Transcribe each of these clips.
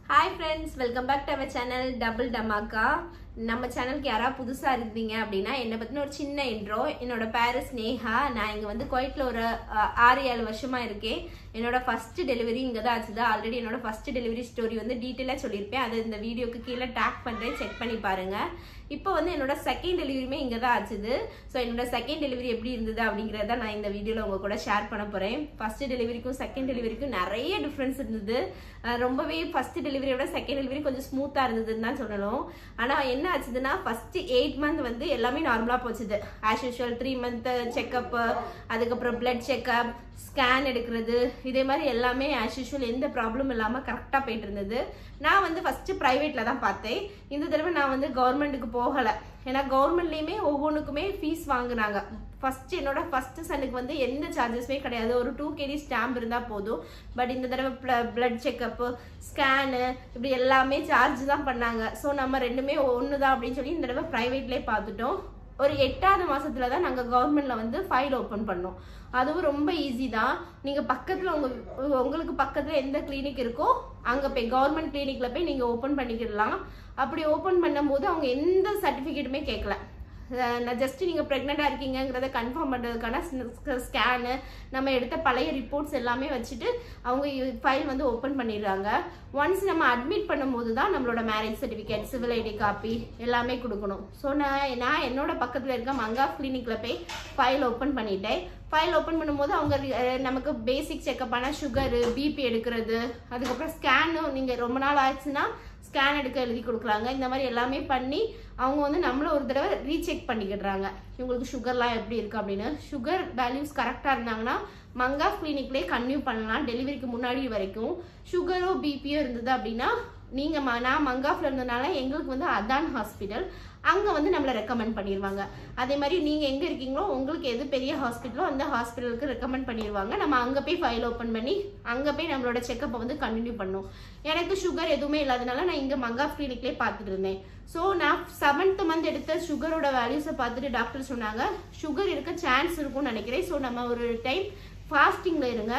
hi friends welcome back to our channel double டமாக்கா நம்ம சேனலுக்கு யாராவது புதுசாக இருந்தீங்க அப்படின்னா என்னை பற்றின ஒரு சின்ன இன்ட்ரோ என்னோட பேரு ஸ்னேகா நான் இங்கே வந்து குவைட்டில் ஒரு அஹ், ஆறு ஏழு வருஷமாக இருக்கேன் என்னோட ஃபர்ஸ்ட் டெலிவரி இங்கே தான் ஆச்சுது ஆல்ரெடி என்னோட ஃபர்ஸ்ட் டெலிவரி ஸ்டோரி வந்து டீட்டெயிலாக சொல்லியிருப்பேன் அது இந்த வீடியோக்கு கீழே டேக் பண்ணுறேன் செக் பண்ணி பாருங்கள் இப்போ வந்து என்னோட செகண்ட் டெலிவரியுமே இங்கே தான் ஆச்சுது ஸோ என்னோட செகண்ட் டெலிவரி எப்படி இருந்தது அப்படிங்கிறத நான் இந்த வீடியோவில் உங்க கூட ஷேர் பண்ண போகிறேன் ஃபர்ஸ்ட் டெலிவரிக்கும் செகண்ட் டெலிவரிக்கும் நிறைய டிஃப்ரென்ஸ் இருந்தது அஹ் ரொம்பவே ஃபர்ஸ்ட் டெலிவரியோட செகண்ட் டெலிவரி கொஞ்சம் ஸ்மூத்தாக இருந்ததுன்னு தான் சொல்லணும் ஆனால் என்ன ஆச்சுதுன்னா ஃபர்ஸ்ட் எயிட் மந்த் வந்து எல்லாமே நார்மலாக போச்சுது as usual three month checkup அதுக்கப்புறம் பிளட் செக்கப் ஸ்கேன் எடுக்கிறது இதே மாதிரி எல்லாமே ஆஸ் யூஷுவல் எந்த ப்ராப்ளம் இல்லாமல் கரெக்டாக போயிட்டு இருந்தது நான் வந்து ஃபஸ்ட்டு ப்ரைவேட்டில் தான் பார்த்தேன் இந்த தடவை நான் வந்து கவர்மெண்ட்டுக்கு போகலை ஏன்னா கவர்மெண்ட்லேயுமே ஒவ்வொன்றுக்குமே ஃபீஸ் வாங்குனாங்க ஃபர்ஸ்ட் என்னோட ஃபர்ஸ்ட் சனுக்கு வந்து எந்த சார்ஜஸுமே கிடையாது ஒரு டூ கேடி ஸ்டாம்ப் இருந்தால் போதும் பட் இந்த தடவை பிளட் செக்கப்பு ஸ்கேனு இப்படி எல்லாமே சார்ஜ் தான் பண்ணாங்க ஸோ நம்ம ரெண்டுமே ஒன்று தான் அப்படின்னு சொல்லி இந்த தடவை ப்ரைவேட்லேயே பார்த்துட்டோம் ஒரு எட்டாவது மாசத்துல தான் நாங்கள் கவர்மெண்ட்ல வந்து ஃபைல் ஓப்பன் பண்ணோம் அதுவும் ரொம்ப ஈஸி தான் நீங்கள் பக்கத்தில் உங்கள் உங்களுக்கு பக்கத்தில் எந்த கிளினிக் இருக்கோ அங்கே போய் கவர்மெண்ட் கிளினிக்கில் போய் நீங்கள் ஓப்பன் பண்ணிக்கிடலாம் அப்படி ஓப்பன் பண்ணும்போது அவங்க எந்த சர்டிஃபிகேட்டுமே கேட்கல அஹ் நான் ஜஸ்ட் நீங்கள் ப்ரெக்னெண்ட்டாக இருக்கீங்கங்கிறத கன்ஃபார்ம் பண்ணுறதுக்கான ஸ்கேனு நம்ம எடுத்த பழைய ரிப்போர்ட்ஸ் எல்லாமே வச்சுட்டு அவங்க ஃபைல் வந்து ஓப்பன் பண்ணிடுறாங்க ஒன்ஸ் நம்ம அட்மிட் பண்ணும்போது தான் நம்மளோட marriage certificate civil ID copy எல்லாமே கொடுக்கணும் ஸோ நான் நான் என்னோட பக்கத்தில் இருக்க மங்கா கிளினிக்கில் போய் ஃபைல் ஓப்பன் பண்ணிட்டேன் ஃபைல் ஓப்பன் பண்ணும்போது அவங்க அஹ், நமக்கு பேசிக் செக்கப்பான சுகரு பிபி எடுக்கிறது அதுக்கப்புறம் ஸ்கேனும் நீங்கள் ரொம்ப நாள் ஆச்சுன்னா ஸ்கேன் எடுக்க எழுதி கொடுக்குறாங்க இந்த மாதிரி எல்லாமே பண்ணி அவங்க வந்து நம்மள ஒரு தடவை ரீசெக் பண்ணிக்கிடுறாங்க இவங்களுக்கு சுகர்லாம் எப்படி இருக்கு அப்படின்னு சுகர் வேல்யூஸ் கரெக்டாக இருந்தாங்கன்னா மங்கா கிளினிக்லேயே கன்டினியூ பண்ணலாம் டெலிவரிக்கு முன்னாடி வரைக்கும் சுகரோ பிபியோ இருந்தது அப்படின்னா நீங்கள் ம நான் மங்காஃபில் இருந்ததுனால எங்களுக்கு வந்து அதான் ஹாஸ்பிட்டல் அங்கே வந்து நம்மளை ரெக்கமெண்ட் பண்ணிடுவாங்க அதே மாதிரி நீங்கள் எங்கே இருக்கீங்களோ உங்களுக்கு எது பெரிய ஹாஸ்பிட்டலோ அந்த ஹாஸ்பிட்டலுக்கு ரெக்கமெண்ட் பண்ணிடுவாங்க நம்ம அங்கே போய் ஃபைல் ஓப்பன் பண்ணி அங்கே போய் நம்மளோட செக்கப்பை வந்து கண்டினியூ பண்ணோம் எனக்கு சுகர் எதுவுமே இல்லாதனால நான் இங்கே மங்கா கிளினிக்லேயே பார்த்துட்டு இருந்தேன் ஸோ நான் செவன்த் மந்த் எடுத்த சுகரோட வேல்யூஸை பார்த்துட்டு டாக்டர் சொன்னாங்க சுகர் இருக்க சான்ஸ் இருக்கும்னு நினைக்கிறேன் ஸோ நம்ம ஒரு டைம் ஃபாஸ்டிங்கில் இருங்க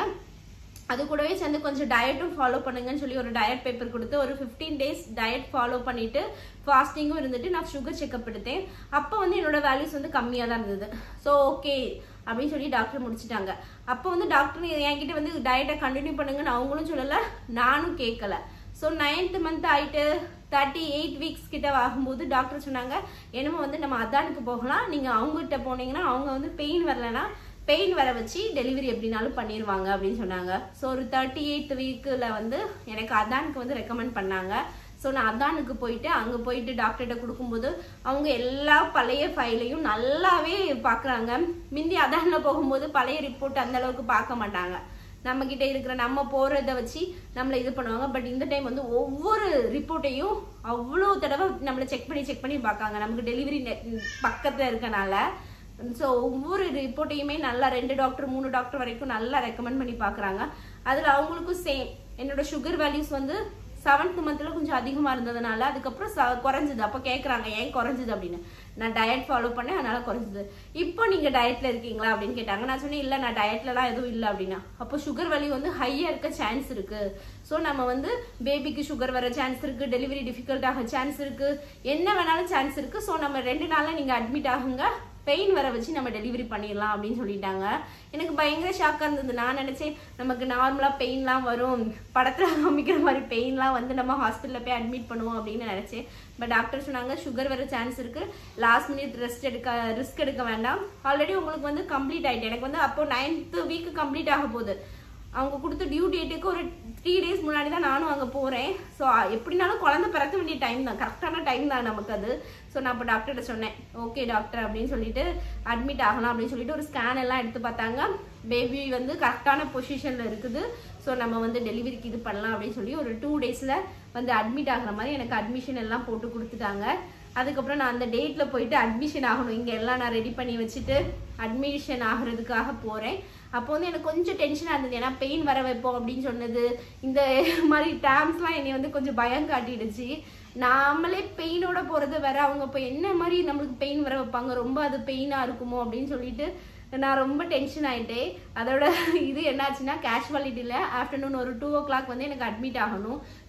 அது கூடவே சேர்ந்து கொஞ்சம் டயட்டும் ஃபாலோ பண்ணுங்கன்னு சொல்லி ஒரு டயட் பேப்பர் கொடுத்து ஒரு ஃபிஃப்டீன் டேஸ் டயட் ஃபாலோ பண்ணிட்டு ஃபாஸ்டிங்கும் இருந்துட்டு நான் சுகர் செக்அப் எடுத்தேன் அப்போ வந்து என்னோட வேல்யூஸ் வந்து கம்மியாக தான் இருந்தது ஸோ ஓகே அப்படின்னு சொல்லி டாக்டர் முடிச்சிட்டாங்க அப்போ வந்து டாக்டர் என்கிட்ட வந்து டயட்டை கண்டினியூ பண்ணுங்கன்னு அவங்களும் சொல்லலை நானும் கேட்கல ஸோ நைன்த் மந்த் ஆயிட்டு தேர்ட்டி எயிட் வீக்ஸ் கிட்ட ஆகும்போது டாக்டர் சொன்னாங்க என்னமோ வந்து நம்ம அதானுக்கு போகலாம் நீங்கள் அவங்ககிட்ட போனீங்கன்னா அவங்க வந்து பெயின் வரலன்னா பெயின் வர வச்சு டெலிவரி எப்படினாலும் பண்ணிடுவாங்க அப்படின்னு சொன்னாங்க ஸோ ஒரு தேர்ட்டி எயிட் வீக்கில் வந்து எனக்கு அதானுக்கு வந்து ரெக்கமெண்ட் பண்ணாங்க ஸோ நான் அதானுக்கு போயிட்டு அங்கே போயிட்டு டாக்டர்கிட்ட கொடுக்கும்போது அவங்க எல்லா பழைய ஃபைலையும் நல்லாவே பார்க்குறாங்க முந்தி அதானில் போகும்போது பழைய ரிப்போர்ட் அந்த அளவுக்கு பார்க்க மாட்டாங்க நம்ம கிட்ட இருக்கிற நம்ம போறத வச்சு நம்மளை இது பண்ணுவாங்க பட் இந்த டைம் வந்து ஒவ்வொரு ரிப்போர்ட்டையும் அவ்வளோ தடவை நம்மளை செக் பண்ணி செக் பண்ணி பார்க்காங்க நமக்கு டெலிவரி பக்கத்தில் இருக்கனால ஸோ ஒவ்வொரு ரிப்போர்ட்டையுமே நல்லா ரெண்டு டாக்டர் மூணு டாக்டர் வரைக்கும் நல்லா ரெக்கமெண்ட் பண்ணி பார்க்குறாங்க அதில் அவங்களுக்கும் சேம் என்னோட சுகர் வேல்யூஸ் வந்து செவன்த் மந்த்தில் கொஞ்சம் அதிகமாக இருந்ததுனால அதுக்கப்புறம் ச குறைஞ்சது அப்போ கேட்குறாங்க ஏன் குறைஞ்சது அப்படின்னு நான் டயட் ஃபாலோ பண்ணேன் அதனால குறைஞ்சது இப்போ நீங்கள் டயட்டில் இருக்கீங்களா அப்படின்னு கேட்டாங்க நான் சொன்னேன் இல்லை நான் டயட்லலாம் எதுவும் இல்லை அப்படின்னா அப்போ சுகர் வேல்யூ வந்து ஹையாக இருக்க சான்ஸ் இருக்கு ஸோ நம்ம வந்து பேபிக்கு சுகர் வர சான்ஸ் இருக்கு டெலிவரி டிஃபிகல்ட் ஆக சான்ஸ் இருக்கு என்ன வேணாலும் சான்ஸ் இருக்கு ஸோ நம்ம ரெண்டு நாளில் நீங்கள் அட்மிட் ஆகுங்க பெயின் வர வச்சு நம்ம டெலிவரி பண்ணிடலாம் அப்படின்னு சொல்லிட்டாங்க எனக்கு பயங்கர ஷாக்காக இருந்தது நான் நினச்சேன் நமக்கு நார்மலாக பெயின்லாம் வரும் படத்தில் காமிக்கிற மாதிரி பெயின்லாம் வந்து நம்ம ஹாஸ்பிட்டலில் போய் அட்மிட் பண்ணுவோம் அப்படின்னு நினச்சேன் பட் டாக்டர் சொன்னாங்க சுகர் வர சான்ஸ் இருக்குது லாஸ்ட் மினிட் ரெஸ்ட் எடுக்க ரிஸ்க் எடுக்க வேண்டாம் ஆல்ரெடி உங்களுக்கு வந்து கம்ப்ளீட் ஆகிட்டு எனக்கு வந்து அப்போ நைன்த்து வீக் கம்ப்ளீட் ஆக போகுது அவங்க கொடுத்த டியூ டேட்டுக்கு ஒரு த்ரீ டேஸ் முன்னாடி தான் நானும் அங்கே போகிறேன் ஸோ எப்படினாலும் குழந்தை பிறக்க வேண்டிய டைம் தான் கரெக்டான டைம் தான் நமக்கு அது ஸோ நான் இப்போ டாக்டர்கிட்ட சொன்னேன் ஓகே டாக்டர் அப்படின்னு சொல்லிட்டு அட்மிட் ஆகலாம் அப்படின்னு சொல்லிட்டு ஒரு ஸ்கேன் எல்லாம் எடுத்து பார்த்தாங்க பேபி வந்து கரெக்டான பொசிஷனில் இருக்குது ஸோ நம்ம வந்து டெலிவரிக்கு இது பண்ணலாம் அப்படின்னு சொல்லி ஒரு டூ டேஸில் வந்து அட்மிட் ஆகுற மாதிரி எனக்கு அட்மிஷன் எல்லாம் போட்டு கொடுத்துட்டாங்க அதுக்கப்புறம் நான் அந்த டேட்டில் போயிட்டு அட்மிஷன் ஆகணும் இங்கே எல்லாம் நான் ரெடி பண்ணி வச்சுட்டு அட்மிஷன் ஆகிறதுக்காக போகிறேன் அப்போ வந்து எனக்கு கொஞ்சம் டென்ஷனாக இருந்தது ஏன்னா பெயின் வர வைப்போம் அப்படின்னு சொன்னது இந்த மாதிரி டேம்ஸ்லாம் என்னை வந்து கொஞ்சம் பயம் காட்டிடுச்சு நாமளே பெயினோட போகிறது வேற அவங்க இப்போ என்ன மாதிரி நம்மளுக்கு பெயின் வர வைப்பாங்க ரொம்ப அது பெயினாக இருக்குமோ அப்படின்னு சொல்லிட்டு நான் ரொம்ப டென்ஷன் ஆயிட்டேன் அதோட இது என்னாச்சுன்னா கேஷுவாலிட்டியில் ஆஃப்டர்நூன் ஒரு டூ ஓ கிளாக் வந்து எனக்கு அட்மிட் ஆகணும்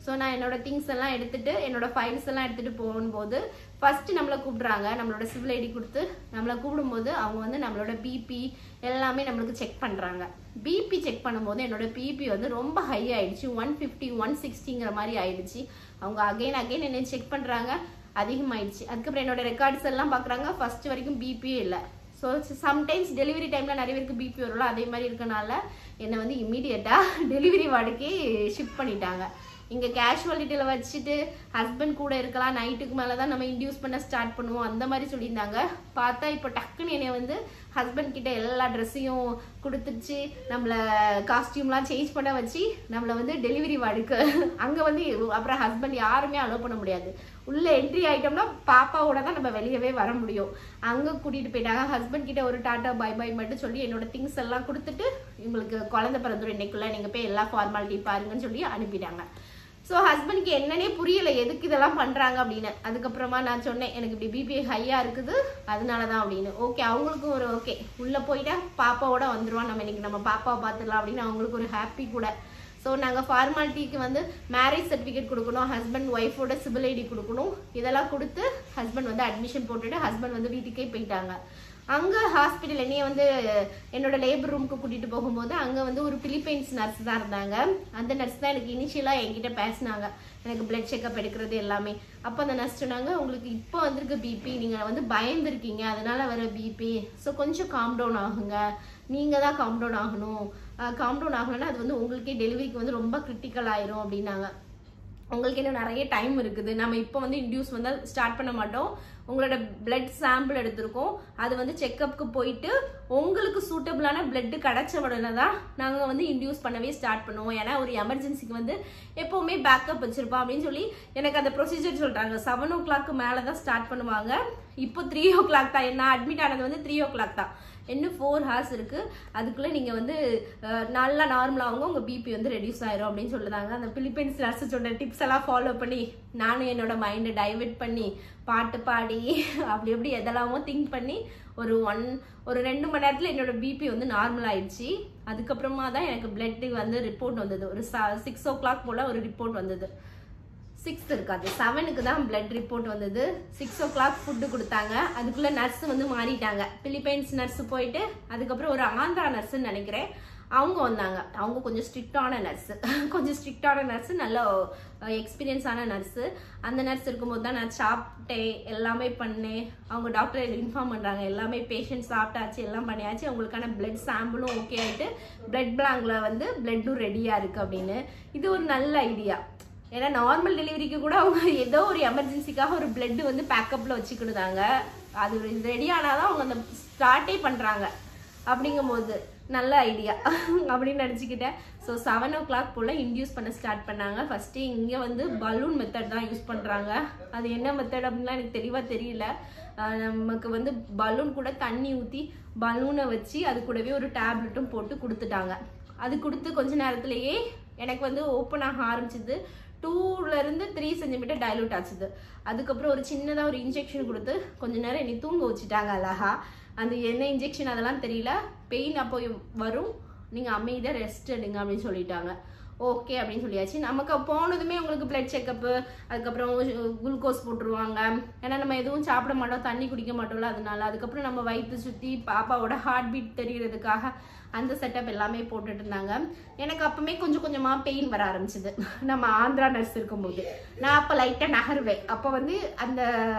ஸோ நான் என்னோட திங்ஸ் எல்லாம் எடுத்துட்டு என்னோட ஃபைல்ஸ் எல்லாம் எடுத்துட்டு போகும்போது ஃபர்ஸ்ட் நம்மளை கூப்பிடுறாங்க நம்மளோட சிவில் ஐடி கொடுத்து நம்மளை கூப்பிடும்போது அவங்க வந்து நம்மளோட பிபி எல்லாமே நம்மளுக்கு செக் பண்றாங்க பிபி செக் பண்ணும்போது என்னோட பிபி வந்து ரொம்ப ஹை ஆயிடுச்சு ஒன் ஃபிஃப்டி ஒன் சிக்ஸ்டிங்கிற மாதிரி ஆயிடுச்சு அவங்க அகைன் அகைன் என்னை செக் பண்றாங்க அதிகமாயிடுச்சு அதுக்கப்புறம் என்னோட ரெக்கார்ட்ஸ் எல்லாம் பார்க்குறாங்க ஃபர்ஸ்ட் வரைக்கும் பிபியே இல்லை ஸோ சம்டைம்ஸ் டெலிவரி டைமில் நிறைய பேருக்கு பிபி வரும்ல அதே மாதிரி இருக்கனால என்னை வந்து இம்மீடியட்டாக டெலிவரி வார்டுக்கே ஷிஃப்ட் பண்ணிட்டாங்க இங்கே கேஷுவாலிட்டியில் வச்சுட்டு ஹஸ்பண்ட் கூட இருக்கலாம் நைட்டுக்கு மேலே தான் நம்ம இன்டியூஸ் பண்ண ஸ்டார்ட் பண்ணுவோம் அந்த மாதிரி சொல்லியிருந்தாங்க பார்த்தா இப்போ டக்குன்னு என்னை வந்து ஹஸ்பண்ட் கிட்ட எல்லா ட்ரெஸ்ஸையும் கொடுத்துச்சு நம்மளை காஸ்டியூம்லாம் சேஞ்ச் பண்ண வச்சு நம்மளை வந்து டெலிவரி வார்டுக்கு அங்கே வந்து அப்புறம் ஹஸ்பண்ட் யாருமே அலோவ் பண்ண முடியாது உள்ள என்ட்ரி ஆயிட்டோம்னா பாப்பாவோட தான் நம்ம வெளியவே வர முடியும் அங்க கூட்டிட்டு போயிட்டாங்க ஹஸ்பண்ட் கிட்ட ஒரு டாட்டா பை பை மட்டும் சொல்லி என்னோட திங்ஸ் எல்லாம் கொடுத்துட்டு உங்களுக்கு குழந்தை பிறந்துடும் இன்னைக்குள்ள நீங்க போய் எல்லா ஃபார்மாலிட்டி பாருங்கன்னு சொல்லி அனுப்பிட்டாங்க ஸோ ஹஸ்பண்ட்க்கு என்னன்னே புரியல எதுக்கு இதெல்லாம் பண்றாங்க அப்படின்னு அதுக்கப்புறமா நான் சொன்னேன் எனக்கு இப்படி பிபி ஹையா இருக்குது அதனால தான் அப்படின்னு ஓகே அவங்களுக்கும் ஒரு ஓகே உள்ள போயிட்டா பாப்பாவோட வந்துருவான் நம்ம இன்னைக்கு நம்ம பாப்பாவை பார்த்துடலாம் அப்படின்னு அவங்களுக்கு ஒரு ஹாப்பி கூட ஸோ நாங்கள் ஃபார்மாலிட்டிக்கு வந்து மேரேஜ் சர்டிஃபிகேட் கொடுக்கணும் ஹஸ்பண்ட் ஒய்ஃபோட சிபில் ஐடி கொடுக்கணும் இதெல்லாம் கொடுத்து ஹஸ்பண்ட் வந்து அட்மிஷன் போட்டுட்டு ஹஸ்பண்ட் வந்து வீட்டுக்கே போயிட்டாங்க அங்கே ஹாஸ்பிட்டல் என்னைய வந்து என்னோட லேபர் ரூமுக்கு கூட்டிட்டு போகும்போது அங்கே வந்து ஒரு பிலிப்பைன்ஸ் நர்ஸ் தான் இருந்தாங்க அந்த நர்ஸ் தான் எனக்கு இனிஷியலாக என்கிட்ட பேசினாங்க எனக்கு பிளட் செக்அப் எடுக்கிறது எல்லாமே அப்போ அந்த நர்ஸ் சொன்னாங்க உங்களுக்கு இப்போ வந்திருக்க பிபி நீங்கள் வந்து பயந்துருக்கீங்க அதனால வர பிபி ஸோ கொஞ்சம் காம் டவுன் ஆகுங்க நீங்கள் தான் காம் டவுன் ஆகணும் காம் டவுன் ஆகலைன்னா அது வந்து உங்களுக்கே டெலிவரிக்கு வந்து ரொம்ப கிரிட்டிக்கல் ஆயிரும் அப்படின்னாங்க உங்களுக்கு இன்னும் நிறைய டைம் இருக்குது நம்ம இப்போ வந்து இன்டியூஸ் வந்து ஸ்டார்ட் பண்ண மாட்டோம் உங்களோட பிளட் சாம்பிள் எடுத்திருக்கோம் அது வந்து செக்கப்புக்கு போயிட்டு உங்களுக்கு சூட்டபிளான பிளட் கிடைச்ச உடனே தான் நாங்கள் வந்து இன்டியூஸ் பண்ணவே ஸ்டார்ட் பண்ணுவோம் ஏன்னா ஒரு எமர்ஜென்சிக்கு வந்து எப்போவுமே பேக்கப் வச்சிருப்போம் அப்படின்னு சொல்லி எனக்கு அந்த ப்ரொசீஜர் சொல்கிறாங்க செவன் ஓ கிளாக்கு மேலே தான் ஸ்டார்ட் பண்ணுவாங்க இப்போ த்ரீ ஓ கிளாக் தான் நான் அட்மிட் ஆனது வந்து த்ரீ ஓ கிளாக் தான் இன்னும் ஃபோர் ஹார்ஸ் இருக்கு அதுக்குள்ள நீங்க வந்து அஹ், நல்லா நார்மலாகவும் உங்க பிபி வந்து ரெடியூஸ் ஆயிரும் அப்படின்னு சொல்லுறாங்க அந்த பிலிப்பைன்ஸ் நர்ஸ் சொன்ன டிப்ஸ் எல்லாம் ஃபாலோ பண்ணி நானும் என்னோட மைண்டை டைவர்ட் பண்ணி பாட்டு பாடி அப்படி எப்படி எதெல்லாமோ திங்க் பண்ணி ஒரு ஒன் ஒரு ரெண்டு மணி நேரத்தில் என்னோட பிபி வந்து நார்மல் ஆயிடுச்சு அதுக்கப்புறமா தான் எனக்கு பிளட் வந்து ரிப்போர்ட் வந்தது ஒரு சிக்ஸ் ஓ கிளாக் போல ஒரு ரிப்போர்ட் வந்தது சிக்ஸ் இருக்காது செவனுக்கு தான் பிளட் ரிப்போர்ட் வந்தது சிக்ஸ் ஓ கிளாக் ஃபுட்டு கொடுத்தாங்க அதுக்குள்ள நர்ஸ் வந்து மாறிட்டாங்க பிலிப்பைன்ஸ் நர்ஸ் போயிட்டு அதுக்கப்புறம் ஒரு ஆந்திரா நர்ஸ்ன்னு நினைக்கிறேன் அவங்க வந்தாங்க அவங்க கொஞ்சம் ஸ்ட்ரிக்டான நர்ஸ் கொஞ்சம் ஸ்ட்ரிக்டான நர்ஸ் நல்ல எக்ஸ்பீரியன்ஸான நர்ஸ் அந்த நர்ஸ் இருக்கும்போது தான் நான் சாப்பிட்டேன் எல்லாமே பண்ணேன் அவங்க டாக்டர் இன்ஃபார்ம் பண்றாங்க எல்லாமே பேஷண்ட் சாப்பிட்டாச்சு எல்லாம் பண்ணியாச்சு அவங்களுக்கான பிளட் சாம்பிளும் ஓகே ஆயிட்டு பிளட் பேங்க்ல வந்து பிளட்டும் ரெடியா இருக்கு அப்படின்னு இது ஒரு நல்ல ஐடியா ஏன்னா நார்மல் டெலிவரிக்கு கூட அவங்க ஏதோ ஒரு எமர்ஜென்சிக்காக ஒரு பிளட் வந்து பேக்கப்ல வச்சுக்கிடுதாங்க அது ரெடி ஆனாதான் அவங்க அந்த ஸ்டார்ட்டே பண்றாங்க அப்படிங்கும்போது நல்ல ஐடியா அப்படின்னு நினச்சிக்கிட்டேன் ஸோ செவன் ஓ கிளாக் போல் இன்டியூஸ் பண்ண ஸ்டார்ட் பண்ணாங்க ஃபஸ்ட்டு இங்கே வந்து பலூன் மெத்தட் தான் யூஸ் பண்ணுறாங்க அது என்ன மெத்தட் அப்படின்லாம் எனக்கு தெளிவாக தெரியல ஆஹ் நமக்கு வந்து பலூன் கூட தண்ணி ஊற்றி பலூனை வச்சு அது கூடவே ஒரு டேப்லெட்டும் போட்டு கொடுத்துட்டாங்க அது கொடுத்து கொஞ்ச நேரத்திலேயே எனக்கு வந்து ஓப்பன் ஆக ஆரம்பிச்சது டூல இருந்து த்ரீ சென்டிமீட்டர் டைலூட் ஆச்சுது அதுக்கப்புறம் ஒரு சின்னதாக ஒரு இன்ஜெக்ஷன் கொடுத்து கொஞ்ச நேரம் என்னை தூங்க வச்சுட்டாங்க அழகா அந்த என்ன இன்ஜெக்ஷன் அதெல்லாம் தெரியல பெயின் அப்போ வரும் நீங்கள் அமைதியாக ரெஸ்ட் எடுங்க அப்படின்னு சொல்லிட்டாங்க ஓகே அப்படின்னு சொல்லியாச்சு நமக்கு போனதுமே உங்களுக்கு பிளட் செக்கப்பு அதுக்கப்புறம் குளுக்கோஸ் போட்டுருவாங்க ஏன்னா நம்ம எதுவும் சாப்பிட மாட்டோம் தண்ணி குடிக்க மாட்டோம்ல அதனால அதுக்கப்புறம் நம்ம வயிற்று சுற்றி பாப்பாவோட ஹார்ட் பீட் தெரியறதுக்காக அந்த செட்டப் எல்லாமே போட்டுட்டு இருந்தாங்க எனக்கு அப்பவுமே கொஞ்சம் கொஞ்சமா பெயின் வர ஆரம்பிச்சது நம்ம ஆந்திரா நர்ஸ் இருக்கும்போது நான் அப்போ லைட்டாக நகருவேன் அப்போ வந்து அந்த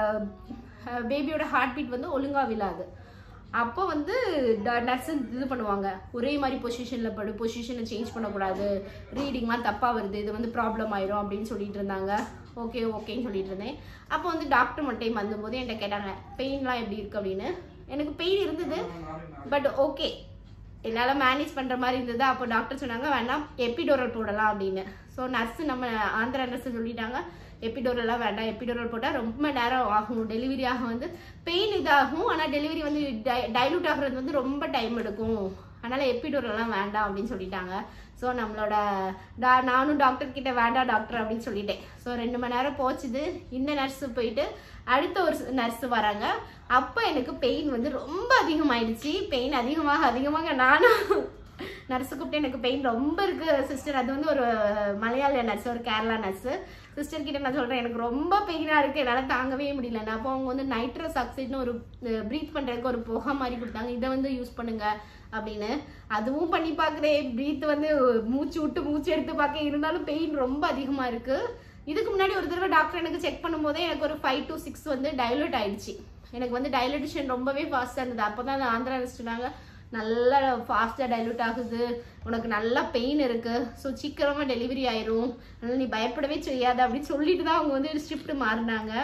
பேபியோட ஹார்ட் பீட் வந்து ஒழுங்கா விழாது அப்போ வந்து நர்ஸ் இது பண்ணுவாங்க ஒரே மாதிரி பொசிஷனில் படு பொசிஷனை சேஞ்ச் பண்ணக்கூடாது ரீடிங்லாம் தப்பாக வருது இது வந்து ப்ராப்ளம் ஆயிரும் அப்படின்னு சொல்லிட்டு இருந்தாங்க ஓகே ஓகேன்னு சொல்லிட்டு இருந்தேன் அப்போ வந்து டாக்டர் மட்டும் டைம் வந்தபோது என்கிட்ட கேட்டாங்க பெயின்லாம் எப்படி இருக்கு அப்படின்னு எனக்கு பெயின் இருந்தது பட் ஓகே என்னால் மேனேஜ் பண்ணுற மாதிரி இருந்தது அப்போ டாக்டர் சொன்னாங்க வேண்டாம் எபிடோரல் போடலாம் அப்படின்னு ஸோ நர்ஸ் நம்ம ஆந்திரா நர்ஸ் சொல்லிட்டாங்க எபிடோரல்லாம் வேண்டாம் எபிடோரல் போட்டால் ரொம்ப நேரம் ஆகும் டெலிவரி ஆக வந்து பெயின் இதாகும் ஆனால் டெலிவரி வந்து டைலூட் ஆகுறது வந்து ரொம்ப டைம் எடுக்கும் அதனால் எபிடோரல்லாம் வேண்டாம் அப்படின்னு சொல்லிட்டாங்க ஸோ நம்மளோட டா நானும் டாக்டர் கிட்ட வேண்டாம் டாக்டர் அப்படின்னு சொல்லிட்டேன் ஸோ ரெண்டு மணி நேரம் போச்சுது இந்த நர்ஸ் போயிட்டு அடுத்த ஒரு நர்ஸ் வராங்க அப்போ எனக்கு பெயின் வந்து ரொம்ப அதிகமாயிடுச்சு பெயின் அதிகமாக அதிகமாக நானும் நர்ஸு கூப்பிட்டு எனக்கு பெயின் ரொம்ப இருக்கு சிஸ்டர் அது வந்து ஒரு மலையாள நர்ஸ் ஒரு கேரளா நர்ஸ் சிஸ்டர் கிட்ட நான் சொல்றேன் எனக்கு ரொம்ப பெயினா இருக்கு என்னால தாங்கவே முடியல அப்போ அவங்க வந்து நைட்ரஸ் ஆக்சைட்னு ஒரு ப்ரீத் பண்றதுக்கு ஒரு புகை மாதிரி கொடுத்தாங்க இதை வந்து யூஸ் பண்ணுங்க அப்படின்னு அதுவும் பண்ணி பார்க்குறேன் ப்ரீத் வந்து மூச்சு விட்டு மூச்சு எடுத்து பார்க்க இருந்தாலும் பெயின் ரொம்ப அதிகமா இருக்கு இதுக்கு முன்னாடி ஒரு தடவை டாக்டர் எனக்கு செக் பண்ணும்போதே எனக்கு ஒரு ஃபைவ் டு சிக்ஸ் வந்து டைலூட் ஆயிடுச்சு எனக்கு வந்து டைலூட்டேஷன் ரொம்பவே ஃபாஸ்ட்டாக இருந்தது அப்போ தான் ஆந்திரா சொன்னாங்க நல்லா ஃபாஸ்ட்டாக டைலூட் ஆகுது உனக்கு நல்லா பெயின் இருக்கு ஸோ சீக்கிரமாக டெலிவரி ஆயிரும் அதனால நீ பயப்படவே செய்யாத அப்படின்னு சொல்லிட்டு தான் அவங்க வந்து ஷிஃப்ட் மாறினாங்க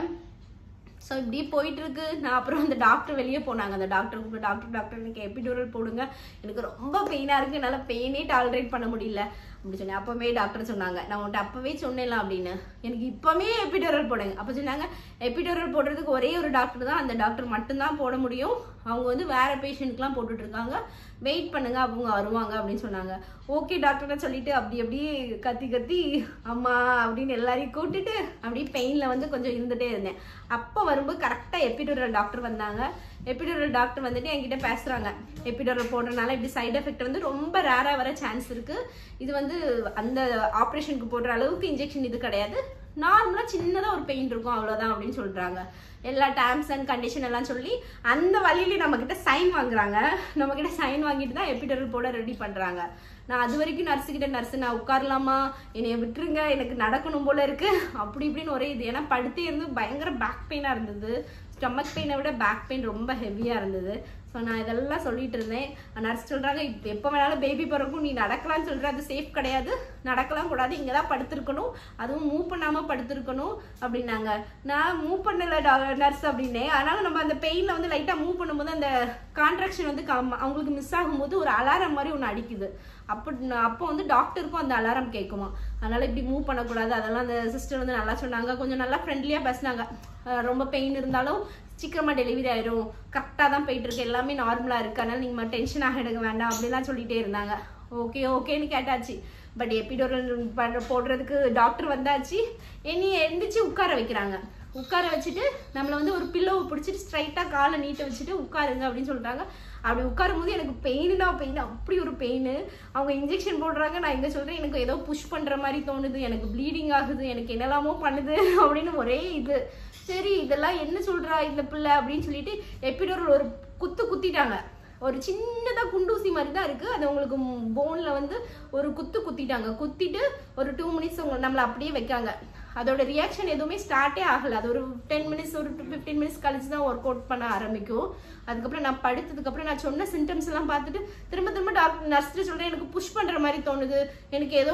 ஸோ இப்படி போயிட்டு இருக்கு நான் அப்புறம் அந்த டாக்டர் வெளியே போனாங்க அந்த டாக்டர் கூப்பிட்டு டாக்டர் டாக்டர் எனக்கு எபிடூரல் போடுங்க எனக்கு ரொம்ப பெயினாக இருக்கு என்னால் பெயினே டாலரேட் பண்ண முடியல அப்படி சொன்னேன் அப்பவே டாக்டர் சொன்னாங்க நான் உன்ட்ட அப்பவே சொன்னேன்ல அப்படின்னு எனக்கு இப்பவே எபிடோரல் போடுங்க அப்போ சொன்னாங்க எபிடோரல் போடுறதுக்கு ஒரே ஒரு டாக்டர் தான் அந்த டாக்டர் மட்டும்தான் போட முடியும் அவங்க வந்து வேற பேஷண்ட்க்குலாம் போட்டுட்டு இருக்காங்க வெயிட் பண்ணுங்க அவங்க வருவாங்க அப்படின்னு சொன்னாங்க ஓகே டாக்டர்னு சொல்லிட்டு அப்படி அப்படியே கத்தி கத்தி அம்மா அப்படின்னு எல்லாரையும் கூட்டிட்டு அப்படியே பெயின்ல வந்து கொஞ்சம் இருந்துட்டே இருந்தேன் அப்போ வரும்போது கரெக்டாக எபிடோரல் டாக்டர் வந்தாங்க எபிடோரல் டாக்டர் வந்துட்டு என்கிட்ட பேசுறாங்க எபிடோரல் போடுறதுனால இப்படி சைடு எஃபெக்ட் வந்து ரொம்ப ரேரா வர சான்ஸ் இருக்கு இது வந்து அந்த ஆப்ரேஷனுக்கு போடுற அளவுக்கு இன்ஜெக்ஷன் இது கிடையாது நார்மலா சின்னதா ஒரு பெயின் இருக்கும் அவ்வளவுதான் அப்படின்னு சொல்றாங்க எல்லா டேர்ம்ஸ் அண்ட் கண்டிஷன் எல்லாம் சொல்லி அந்த வழியில நம்ம கிட்ட சைன் வாங்குறாங்க நம்ம கிட்ட சைன் வாங்கிட்டு தான் எபிடோரல் போட ரெடி பண்றாங்க நான் அது வரைக்கும் நர்ஸு கிட்ட நர்ஸு நான் உட்காரலாமா என்னைய விட்டுருங்க எனக்கு நடக்கணும் போல இருக்கு அப்படி இப்படின்னு ஒரே இது ஏன்னா படுத்தே இருந்து பயங்கர பேக் பெயினா இருந்தது ஸ்டமக் பெயினை விட பேக் பெயின் ரொம்ப ஹெவியா இருந்தது ஸோ நான் இதெல்லாம் சொல்லிட்டு இருந்தேன் நர்ஸ் சொல்றாங்க இப்போ எப்போ வேணாலும் பேபி பிறக்கும் நீ நடக்கலாம்னு சொல்ற அது சேஃப் கிடையாது நடக்கலாம் கூடாது இங்கே தான் படுத்திருக்கணும் அதுவும் மூவ் பண்ணாம படுத்திருக்கணும் அப்படின்னாங்க நான் மூவ் பண்ணல நர்ஸ் அப்படின்னேன் அதனால நம்ம அந்த பெயின்ல வந்து லைட்டா மூவ் பண்ணும்போது அந்த கான்ட்ராக்ஷன் வந்து கம்- அவங்களுக்கு மிஸ் ஆகும்போது ஒரு அலாரம் மாதிரி ஒன்று அடிக்குது அப்போ அப்போ வந்து டாக்டருக்கும் அந்த அலாரம் கேட்குமா அதனால இப்படி மூவ் பண்ணக்கூடாது அதெல்லாம் அந்த சிஸ்டர் வந்து நல்லா சொன்னாங்க கொஞ்சம் நல்லா ஃப்ரெண்ட்லியாக பேசினாங்க அஹ் ரொம்ப பெயின் இருந்தாலும் சீக்கிரமா டெலிவரி ஆயிரும் கரெக்டாக தான் போயிட்டு இருக்கு எல்லாமே நார்மலாக இருக்கு அதனால நீங்கள் டென்ஷன் ஆக எடுக்க வேண்டாம் அப்படிலாம் சொல்லிட்டே இருந்தாங்க ஓகே ஓகேன்னு கேட்டாச்சு பட் எபிடோரல் பண்ற போடுறதுக்கு டாக்டர் வந்தாச்சு என்னைய எந்திரிச்சு உட்கார வைக்கிறாங்க உட்கார வச்சுட்டு நம்மளை வந்து ஒரு பில்லோவை பிடிச்சிட்டு ஸ்ட்ரைட்டாக காலை நீட்ட வச்சுட்டு உட்காருங்க அப்படின்னு சொல்றாங்க அப்படி உட்காரும் போது எனக்கு பெயினா பெயின் அப்படி ஒரு பெயின் அவங்க இன்ஜெக்ஷன் போடுறாங்க நான் எங்க சொல்றேன் எனக்கு ஏதோ புஷ் பண்ற மாதிரி தோணுது எனக்கு ப்ளீடிங் ஆகுது எனக்கு என்னெல்லாமோ பண்ணுது அப்படின்னு ஒரே இது சரி இதெல்லாம் என்ன சொல்றா இந்த பிள்ளை அப்படின்னு சொல்லிட்டு எப்பிடோர் ஒரு குத்து குத்திட்டாங்க ஒரு சின்னதா குண்டூசி மாதிரி தான் இருக்கு அது உங்களுக்கு போன்ல வந்து ஒரு குத்து குத்திட்டாங்க குத்திட்டு ஒரு டூ மினிட்ஸ் உங்களை நம்மள அப்படியே வைக்காங்க அதோட ரியாக்ஷன் எதுவுமே ஸ்டார்ட்டே ஆகல அது ஒரு டென் மினிட்ஸ் ஒரு ஃபிஃப்டீன் மினிட்ஸ் கழிச்சு தான் ஒர்க் அவுட் பண்ண ஆரம்பிக்கும் அதுக்கப்புறம் நான் படுத்ததுக்கு அப்புறம் நான் சொன்ன சிம்டம்ஸ் எல்லாம் பார்த்துட்டு திரும்ப திரும்ப டாக்டர் நர்ஸ்ட்டு சொல்றேன் எனக்கு புஷ் பண்ற மாதிரி தோணுது எனக்கு ஏதோ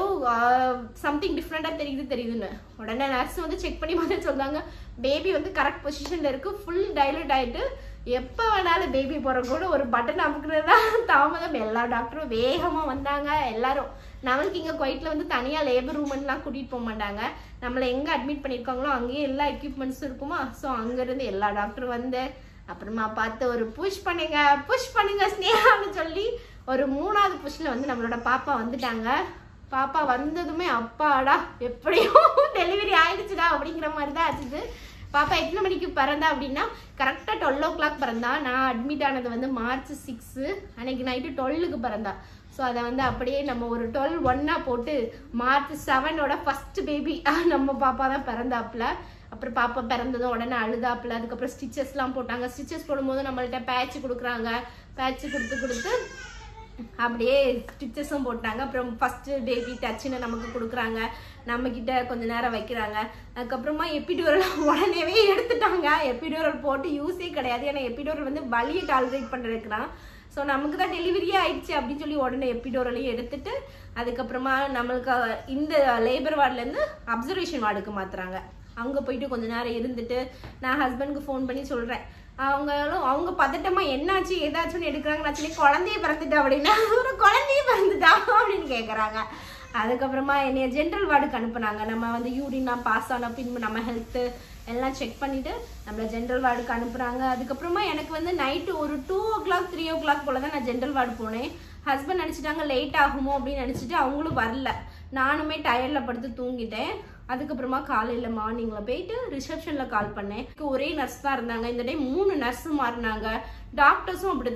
சம்திங் டிஃப்ரெண்டா தெரியுது தெரியுதுன்னு உடனே நர்ஸ் வந்து செக் பண்ணி பார்த்து சொல்றாங்க பேபி வந்து கரெக்ட் பொசிஷன்ல இருக்கு ஃபுல் டைலட் ஆயிட்டு எப்போ வேணாலும் பேபி கூட ஒரு பட்டன் அமுக்குறது தான் தாமதம் எல்லா டாக்டரும் வேகமாக வந்தாங்க எல்லாரும் நம்மளுக்கு இங்கே குவைட்டில் வந்து தனியாக லேபர் ரூம்லாம் கூட்டிகிட்டு போக மாட்டாங்க நம்மளை எங்கே அட்மிட் பண்ணியிருக்காங்களோ அங்கேயே எல்லா எக்யூப்மெண்ட்ஸும் இருக்குமா ஸோ அங்கேருந்து எல்லா டாக்டரும் வந்து அப்புறமா பார்த்து ஒரு புஷ் பண்ணுங்க புஷ் பண்ணுங்க ஸ்னேகான்னு சொல்லி ஒரு மூணாவது புஷ்ல வந்து நம்மளோட பாப்பா வந்துட்டாங்க பாப்பா வந்ததுமே அப்பாடா எப்படியோ டெலிவரி ஆயிடுச்சுடா அப்படிங்கிற மாதிரி தான் ஆச்சுது பாப்பா எத்தனை மணிக்கு பிறந்தா அப்படின்னா கரெக்டாக டுவெல் ஓ கிளாக் பிறந்தா நான் அட்மிட் ஆனது வந்து மார்ச் சிக்ஸு அன்னைக்கு நைட்டு டுவெல்லுக்கு பிறந்தா ஸோ அதை வந்து அப்படியே நம்ம ஒரு டுவெல் ஒன்னா போட்டு மார்ச் செவனோட ஃபர்ஸ்ட் பேபி நம்ம பாப்பா தான் பிறந்தாப்புல அப்புறம் பாப்பா பிறந்ததும் உடனே அழுதாப்புல அதுக்கப்புறம் ஸ்டிச்சஸ்லாம் போட்டாங்க ஸ்டிச்சஸ் போடும்போது நம்மள்ட்ட பேட்ச் கொடுக்குறாங்க பேட்ச் கொடுத்து கொடுத்து அப்படியே ஸ்டிச்சஸும் போட்டாங்க அப்புறம் ஃபர்ஸ்ட் பேபி டச்சுன்னு நமக்கு கொடுக்குறாங்க நம்ம கிட்ட கொஞ்ச நேரம் வைக்கிறாங்க அதுக்கப்புறமா எபிடோரல் உடனேவே எடுத்துட்டாங்க எபிடோரல் போட்டு யூஸே கிடையாது ஏன்னா எபிடோரல் வந்து வலியை டாலரேட் பண்ணுறதுக்குறான் ஸோ நமக்கு தான் டெலிவரியே ஆயிடுச்சு அப்படின்னு சொல்லி உடனே எபிடோரலையும் எடுத்துட்டு அதுக்கப்புறமா நம்மளுக்கு இந்த லேபர் வார்ட்லேருந்து அப்சர்வேஷன் வார்டுக்கு மாத்துறாங்க அங்கே போயிட்டு கொஞ்ச நேரம் இருந்துட்டு நான் ஹஸ்பண்டுக்கு ஃபோன் பண்ணி சொல்கிறேன் அவங்களும் அவங்க பதட்டமா என்னாச்சு ஏதாச்சும்னு எடுக்கிறாங்க நான் சொல்லி குழந்தைய பிறந்துட்டா அப்படின்னா ஒரு குழந்தைய பிறந்துட்டா அப்படின்னு கேட்குறாங்க அதுக்கப்புறமா என்னைய ஜென்ரல் வார்டுக்கு அனுப்புனாங்க நம்ம வந்து யூரின்லாம் பாஸ் ஆன பின்பு நம்ம ஹெல்த்து எல்லாம் செக் பண்ணிட்டு நம்மளை ஜென்ரல் வார்டுக்கு அனுப்புறாங்க அதுக்கப்புறமா எனக்கு வந்து நைட்டு ஒரு two o'clock three o'clock போல தான் நான் ஜென்ரல் வார்டு போனேன் ஹஸ்பண்ட் நினச்சிட்டாங்க லேட் ஆகுமோ அப்படின்னு நினச்சிட்டு அவங்களும் வரல நானுமே டயர்டில் படுத்து தூங்கிட்டேன் அதுக்கப்புறமா காலையில் மார்னிங்கில் போயிட்டு ரிசப்ஷனில் கால் பண்ணேன் ஒரே நர்ஸ் தான் இருந்தாங்க இந்த டைம் மூணு நர்ஸும் மாறினாங்க டாக்டர்ஸும் அப்படிதான்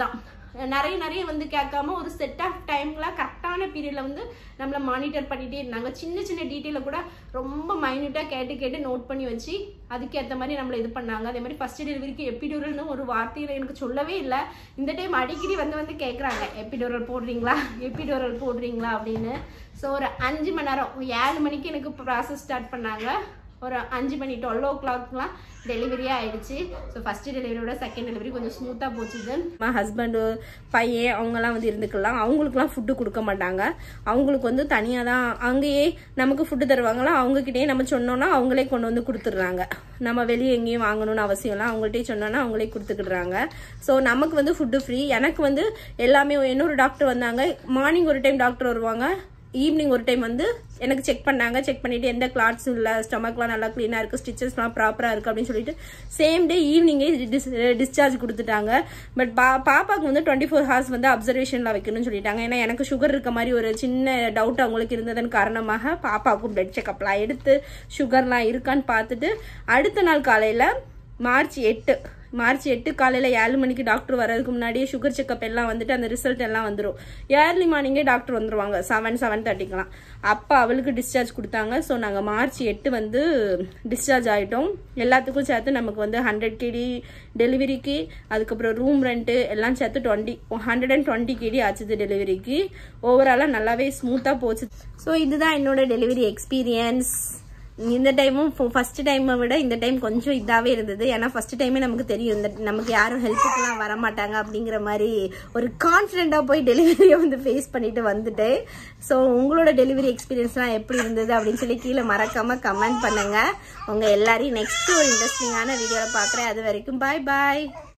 நிறைய நிறைய வந்து கேட்காம ஒரு செட் ஆஃப் டைம்ல கரெக்டான பீரியட்ல வந்து நம்மளை மானிட்டர் பண்ணிட்டே இருந்தாங்க சின்ன சின்ன டீட்டெயில கூட ரொம்ப மைன்யூட்டா கேட்டு கேட்டு நோட் பண்ணி வச்சு அதுக்கேற்ற மாதிரி நம்மளை இது பண்ணாங்க அதே மாதிரி ஃபர்ஸ்ட் டெலிவரிக்கு எப்பிடியூரல்னு ஒரு வார்த்தையில எனக்கு சொல்லவே இல்லை இந்த டைம் அடிக்கடி வந்து வந்து கேட்குறாங்க எப்பிடோரல் போடுறீங்களா எப்பிடோரல் போடுறீங்களா அப்படின்னு ஸோ ஒரு அஞ்சு மணி நேரம் ஏழு மணிக்கு எனக்கு ப்ராசஸ் ஸ்டார்ட் பண்ணாங்க ஒரு அஞ்சு மணி டுவெல் ஓ கிளாக்லாம் டெலிவரியே ஆயிடுச்சு ஸோ ஃபர்ஸ்ட் டெலிவரியோட செகண்ட் டெலிவரி கொஞ்சம் ஸ்மூத்தாக போச்சுது ஹஸ்பண்டு பையன் அவங்கெல்லாம் வந்து இருந்துக்கலாம் அவங்களுக்குலாம் ஃபுட்டு கொடுக்க மாட்டாங்க அவங்களுக்கு வந்து தனியாக தான் அங்கேயே நமக்கு ஃபுட்டு தருவாங்களா அவங்கக்கிட்டே நம்ம சொன்னோன்னா அவங்களே கொண்டு வந்து கொடுத்துட்றாங்க நம்ம வெளியே எங்கேயும் வாங்கணும்னு அவசியம் இல்லை அவங்கள்ட்டே சொன்னோன்னா அவங்களே கொடுத்துக்கிடுறாங்க ஸோ நமக்கு வந்து ஃபுட்டு ஃப்ரீ எனக்கு வந்து எல்லாமே இன்னொரு டாக்டர் வந்தாங்க மார்னிங் ஒரு டைம் டாக்டர் வருவாங்க ஈவினிங் ஒரு டைம் வந்து எனக்கு செக் பண்ணாங்க செக் பண்ணிட்டு எந்த கிளாட்ஸும் இல்லை ஸ்டமக்லாம் நல்லா க்ளீனாக இருக்குது ஸ்டிச்சஸ்லாம் ப்ராப்பராக இருக்குது அப்படின்னு சொல்லிட்டு சேம் டே ஈவினிங்கே டிஸ் டிஸ்சார்ஜ் கொடுத்துட்டாங்க பட் பா பாப்பாவுக்கு வந்து டுவெண்ட்டி ஃபோர் ஹவர்ஸ் வந்து அப்சர்வேஷனில் வைக்கணும்னு சொல்லிட்டாங்க ஏன்னா எனக்கு சுகர் இருக்க மாதிரி ஒரு சின்ன டவுட் அவங்களுக்கு இருந்ததன் காரணமாக பாப்பாவுக்கும் பிளட் செக்அப்லாம் எடுத்து சுகர்லாம் இருக்கான்னு பார்த்துட்டு அடுத்த நாள் காலையில் மார்ச் எட்டு மார்ச் எட்டு காலையில் ஏழு மணிக்கு டாக்டர் வர்றதுக்கு முன்னாடியே சுகர் செக்கப் எல்லாம் வந்துட்டு அந்த ரிசல்ட் எல்லாம் வந்துடும் ஏர்லி மார்னிங்கே டாக்டர் வந்துருவாங்க செவன் செவன் தேர்ட்டிக்கெலாம் அப்போ அவளுக்கு டிஸ்சார்ஜ் கொடுத்தாங்க ஸோ நாங்கள் மார்ச் எட்டு வந்து டிஸ்சார்ஜ் ஆகிட்டோம் எல்லாத்துக்கும் சேர்த்து நமக்கு வந்து ஹண்ட்ரட் கேடி டெலிவரிக்கு அதுக்கப்புறம் ரூம் ரெண்ட்டு எல்லாம் சேர்த்து twenty hundred and twenty KD ஆச்சுது டெலிவரிக்கு ஓவராலாக நல்லாவே ஸ்மூத்தாக போச்சு ஸோ இதுதான் என்னோட டெலிவரி எக்ஸ்பீரியன்ஸ் இந்த டைமும் ஃபர்ஸ்ட் டைமை விட இந்த டைம் கொஞ்சம் இதாகவே இருந்தது ஏன்னா ஃபர்ஸ்ட் டைமே நமக்கு தெரியும் இந்த நமக்கு யாரும் ஹெல்ப்புக்கெலாம் வர மாட்டாங்க அப்படிங்கிற மாதிரி ஒரு கான்ஃபிடென்ட்டாக போய் டெலிவரியை வந்து ஃபேஸ் பண்ணிட்டு வந்துட்டேன் ஸோ உங்களோட டெலிவரி எக்ஸ்பீரியன்ஸ்லாம் எப்படி இருந்தது அப்படின்னு சொல்லி கீழே மறக்காமல் கமெண்ட் பண்ணுங்கள் உங்கள் எல்லாரையும் நெக்ஸ்ட் ஒரு இன்ட்ரெஸ்டிங்கான வீடியோவில் பார்க்குறேன் அது வரைக்கும் பாய் பாய்